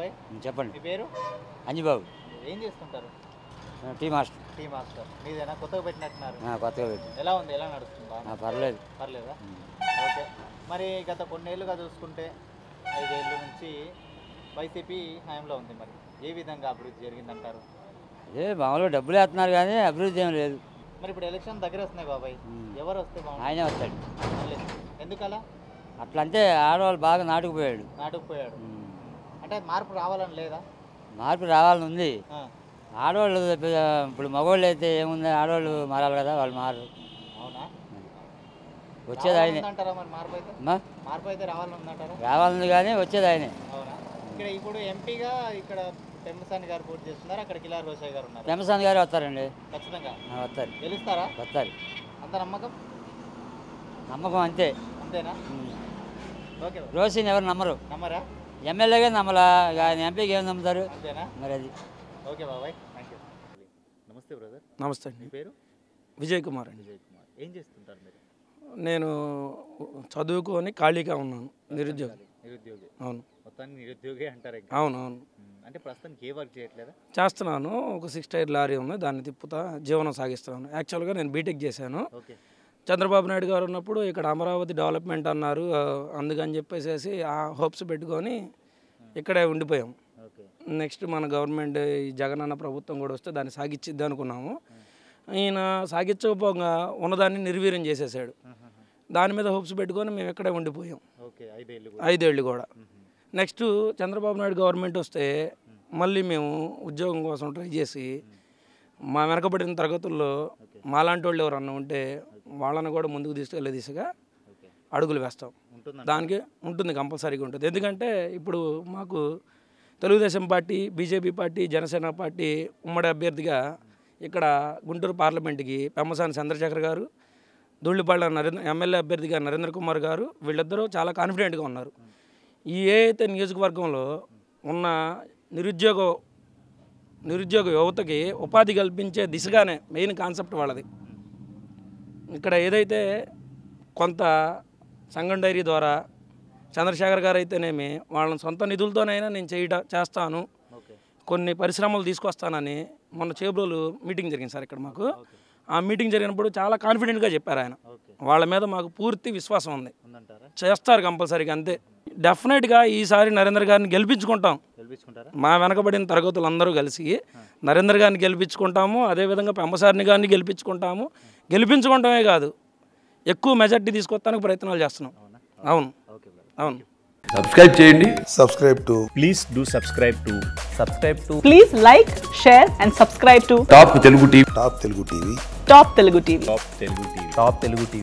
బాబాయ్ చెప్పండి మీ పేరు అంజిబాబు ఏం చేస్తుంటారు టీ మాస్టర్ టీ మాస్టర్ మీదేనా కొత్తగా పెట్టినట్టున్నారు ఆ, కొత్తగా పెట్టి ఎలా ఉంది ఎలా నడుస్తుంది బాగా పర్లేదు పర్లేదా ఓకే మరి గత కొన్నేళ్ళుగా చూసుకుంటే ఐదేళ్ళ నుంచి వైసీపీ హయాంలో ఉంది మరి ఏ విధంగా అభివృద్ధి జరిగిందంటారు అదే మామూలుగా డబ్బులు వేస్తున్నారు కానీ అభివృద్ధి ఏం లేదు మరి ఇప్పుడు ఎలక్షన్ దగ్గర వస్తున్నాయి బాబాయ్ ఉమ్. ఎవరు వస్తే బాగుంటుంది ఆయనే వస్తాడు మళ్ళీ ఎందుకలా అట్లా అంటే ఆడవాళ్ళు బాగా నాటుకుపోయాడు నాటుకుపోయాడు ఉమ్. అంటే మార్పు రావాలని లేదా మార్పు రావాలని ఉంది ఆ, ఆడవాళ్ళు పెద్ద- ఇప్పుడు మగవాళ్ళు అయితే ఏముంది ఆడవాళ్ళు మారాలి కదా వాళ్ళు మారు అవునా వచ్చేది ఆయనే అంటారా మరి మార్పు అయితే అమ్మా మార్పు అయితే రావాలని ఉందంటారా రావాలని కానీ వచ్చేది ఆయనే అవునా ఇక్కడ ఇప్పుడు ఎంపీగా ఇక్కడ పెమ్మసాని గారు పోటీ చేస్తున్నారు అక్కడ కిలార్ రోషయ్య గారు ఉన్నారు పెమసాని గారు వస్తారండి ఖచ్చితంగా ఆ, వస్తారు గెలుస్తారా వస్తారు అంత నమ్మకం నమ్మకం అంతే అంతేనా ఉమ్. ఓకే బాబు. రోసిని ఎవరు నమ్మరు నమ్మరా ఎమ్మెల్యేగా నమ్మలా ఆయన ఎంపీకి ఏం నమ్ముతారు అంతేనా మరి అది ఓకే బాబాయ్ థ్యాంక్ యూ నమస్తే బ్రదర్ నమస్తే మీ అండి పేరు విజయ్ కుమార్ అండి విజయ్ కుమార్ ఏం చేస్తుంటారు మీరు నేను చదువుకొని ఖాళీగా ఉన్నాను నిరుద్యోగి నిరుద్యోగి అవును మొత్తానికి నిరుద్యోగి అంటారు ఇంకా అవును అవును ఉమ్, అంటే ప్రస్తుతానికి ఏ వర్క్ చేయట్లేదా చేస్తున్నాను ఒక సిక్స్ టైర్ లారీ ఉంది దాన్ని తిప్పుతా జీవనం సాగిస్తున్నాను యాక్చువల్గా నేను బీటెక్ చేశాను ఓకే చంద్రబాబు నాయుడు గారు ఉన్నప్పుడు ఇక్కడ అమరావతి డెవలప్మెంట్ అన్నారు ఆ, అందుకని చెప్పేసి ఆ హోప్స్ పెట్టుకొని ఇక్కడే ఉండిపోయాం ఓకే నెక్స్ట్ మన గవర్నమెంట్ ఈ జగనన్న ప్రభుత్వం కూడా వస్తే దాన్ని సాగిచ్చిద్ది అనుకున్నాము ఈయన సాగించకపోగా ఉన్నదాన్ని నిర్వీర్యం చేసేసాడు దాని మీద హోప్స్ పెట్టుకొని మేము ఇక్కడే ఉండిపోయాం ఓకే ఐదేళ్ళు కూడా ఐదేళ్ళు కూడా నెక్స్ట్ చంద్రబాబు నాయుడు గవర్నమెంట్ వస్తే మళ్ళీ మేము ఉద్యోగం కోసం ట్రై చేసి మా వెనకబడిన తరగతుల్లో మాలాంటి వాళ్ళు ఎవరన్నా ఉంటే వాళ్ళని కూడా ముందుకు తీసుకెళ్లే దిశగా ఓకే అడుగులు వేస్తాం ఉంటుందండి దానికి ఉంటుంది కంపల్సరీగా ఉంటుంది ఎందుకంటే ఇప్పుడు మాకు Telugudesam party BJP party Janasena party ఉమ్మడి అభ్యర్థిగా ఇక్కడ గుంటూరు పార్లమెంట్కి పెమ్మసాని చంద్రశేఖర్ గారు ధూళిపాళ్ళ నరేంద్ర ఎమ్మెల్యే అభ్యర్థిగా నరేంద్ర కుమార్ గారు వీళ్ళిద్దరూ చాలా కాన్ఫిడెంట్గా ఉన్నారు ఈ ఏ అయితే నియోజకవర్గంలో ఉన్న నిరుద్యోగ నిరుద్యోగ యువతకి ఉపాధి కల్పించే దిశగానే మెయిన్ కాన్సెప్ట్ వాళ్ళది ఇక్కడ ఏదైతే కొంత సంఘం డైరీ ద్వారా చంద్రశేఖర్ గారు అయితేనేమి వాళ్ళని సొంత నిధులతోనైనా నేను చేయట చేస్తాను ఓకే కొన్ని పరిశ్రమలు తీసుకొస్తానని మొన్న చేబ్రోలు మీటింగ్ జరిగింది సార్ ఇక్కడ మాకు ఆ మీటింగ్ జరిగినప్పుడు చాలా కాన్ఫిడెంట్గా చెప్పారు ఆయన ఓకే వాళ్ళ మీద మాకు పూర్తి విశ్వాసం ఉంది ఉందంటారా చేస్తారు కంపల్సరీగా అంతే డెఫినెట్గా ఈసారి నరేంద్ర గారిని గెలిపించుకుంటాం గెలిపించుకుంటారా మా వెనకబడిన తరగతులు అందరూ కలిసి నరేంద్ర గారిని గెలిపించుకుంటాము అదేవిధంగా పెమ్మసారిని గారిని గెలిపించుకుంటాము గెలిపించుకుంటామే కాదు ఎక్కువ మెజార్టీ తీసుకొస్తానికి ప్రయత్నాలు చేస్తున్నాం అవునా అవును ఓకే బ్రదర్ అవును సబ్స్క్రైబ్ చేయండి subscribe to please do subscribe to subscribe to Please like, share, and subscribe to top Telugu TV Top Telugu TV. Top Telugu TV. top telugu tv top telugu tv